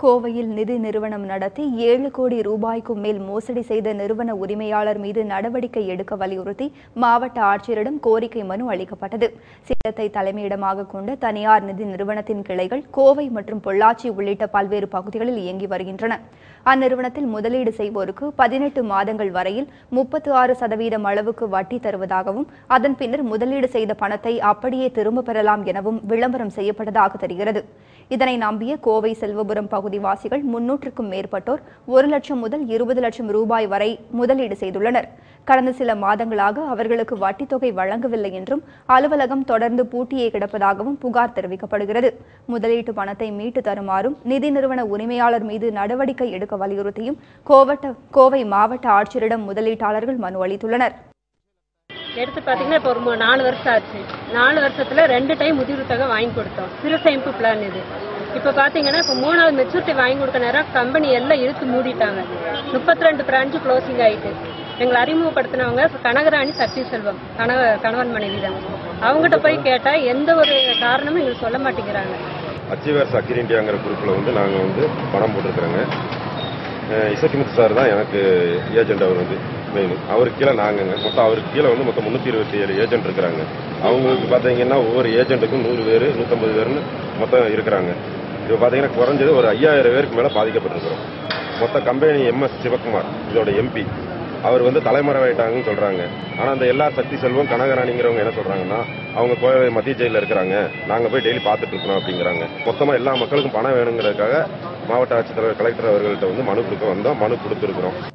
கோவையில் நிதி நிறுவனம் நடத்தி ஏழு கோடி ரூபாய்க்கும் மேல் மோசடி செய்த நிறுவன உரிமையாளர் மீது நடவடிக்கை எடுக்க வலியுறுத்தி மாவட்ட ஆட்சியரிடம் கோரிக்கை மனு அளிக்கப்பட்டது சேலத்தை தலைமையிடமாக கொண்ட தனியார் நிதி நிறுவனத்தின் கிளைகள் கோவை மற்றும் பொள்ளாச்சி உள்ளிட்ட பல்வேறு பகுதிகளில் இயங்கி வருகின்றன அந்நிறுவனத்தில் முதலீடு செய்வோருக்கு பதினெட்டு மாதங்கள் வரையில் முப்பத்து ஆறு சதவீதம் அளவுக்கு வட்டி தருவதாகவும் அதன் பின்னர் முதலீடு செய்த பணத்தை அப்படியே திரும்ப பெறலாம் எனவும் விளம்பரம் செய்யப்பட்டதாக தெரிகிறது இதனை நம்பிய கோவை செல்வபுரம் பகுதிவாசிகள் முன்னூற்றுக்கும் மேற்பட்டோர் ஒரு லட்சம் முதல் இருபது லட்சம் ரூபாய் வரை முதலீடு செய்துள்ளனர் கடந்த சில மாதங்களாக அவர்களுக்கு வட்டித் தொகை வழங்கவில்லை என்றும் அலுவலகம் தொடர்ந்து பூட்டியே கிடப்பதாகவும் புகார் தெரிவிக்கப்படுகிறது முதலீட்டு பணத்தை மீட்டு தருமாறும் நிதி நிறுவன உரிமையாளர் மீது நடவடிக்கை எடுக்க வலியுறுத்தியும் கோவட்ட கோவை மாவட்ட ஆட்சியரிடம் முதலீட்டாளர்கள் மனு அளித்துள்ளனர் எடுத்து பார்த்தீங்கன்னா இப்போ ஒரு மூ- நாலு வருஷம் ஆச்சு நாலு வருஷத்துல ரெண்டு டைம் முதிர்வு தொகை வாங்கி கொடுத்தோம் சிறு சேமிப்பு பிளான் இது இப்போ பார்த்தீங்கன்னா இப்போ மூணாவது மெச்சூரிட்டி வாங்கி கொடுக்க நேரம் கம்பெனி எல்லாம் இழுத்து மூடிட்டாங்க முப்பத்தி ரெண்டு பிரான்ச்சு க்ளோசிங் ஆயிட்டு எங்களை அறிமுகப்படுத்தினவங்க கனகராணி சக்தி செல்வம் கணவ கணவன் மனைவி தான் அவங்ககிட்ட போய் கேட்டால் எந்த ஒரு காரணமும் எங்களுக்கு சொல்ல மாட்டேங்கிறாங்க அச்சீவர்ஸ் அக்கிர் இந்தியாங்கிற குரூப்பில் வந்து நாங்கள் வந்து பணம் போட்டிருக்கிறோங்க அஹ் இசக்கிமுத்து சார் தான் எனக்கு ஏஜென்ட் அவர் வந்து மெயின் அவருக்கு கீழே நாங்கங்க மொத்தம் அவருக்கு கீழே வந்து மொத்தம் முந்நூற்றி இருபத்தி ஏழு ஏஜென்ட் இருக்கிறாங்க அவங்களுக்கு பார்த்தீங்கன்னா ஒவ்வொரு ஏஜென்ட்டுக்கும் நூறு பேர் நூற்றம்பது பேர்னு மொத்தம் இருக்கிறாங்க இப்போ பார்த்தீங்கன்னா குறைஞ்சது ஒரு ஐயாயிரம் பேருக்கு மேலே பாதிக்கப்பட்டிருக்கிறோம் மொத்த கம்பெனி எம்எஸ் சிவகுமார் இதோட எம்பி அவர் வந்து தலைமறைவாயிட்டாங்கன்னு சொல்றாங்க ஆனா அந்த எல்லா சக்தி செல்வம் கனகராணிங்கிறவங்க என்ன சொல்றாங்கன்னா அவங்க கோவை மத்திய ஜெயில இருக்கிறாங்க நாங்க போய் டெய்லி பார்த்துட்டு இருக்கோம் அப்படிங்கிறாங்க மொத்தமா எல்லா மக்களுக்கும் பணம் வேணுங்கிறதுக்காக மாவட்ட ஆட்சித்தலைவர் கலெக்டர் அவர்கள்ட்ட வந்து மனு கொடுக்க வந்தோம் மனு கொடுத்துருக்குறோம்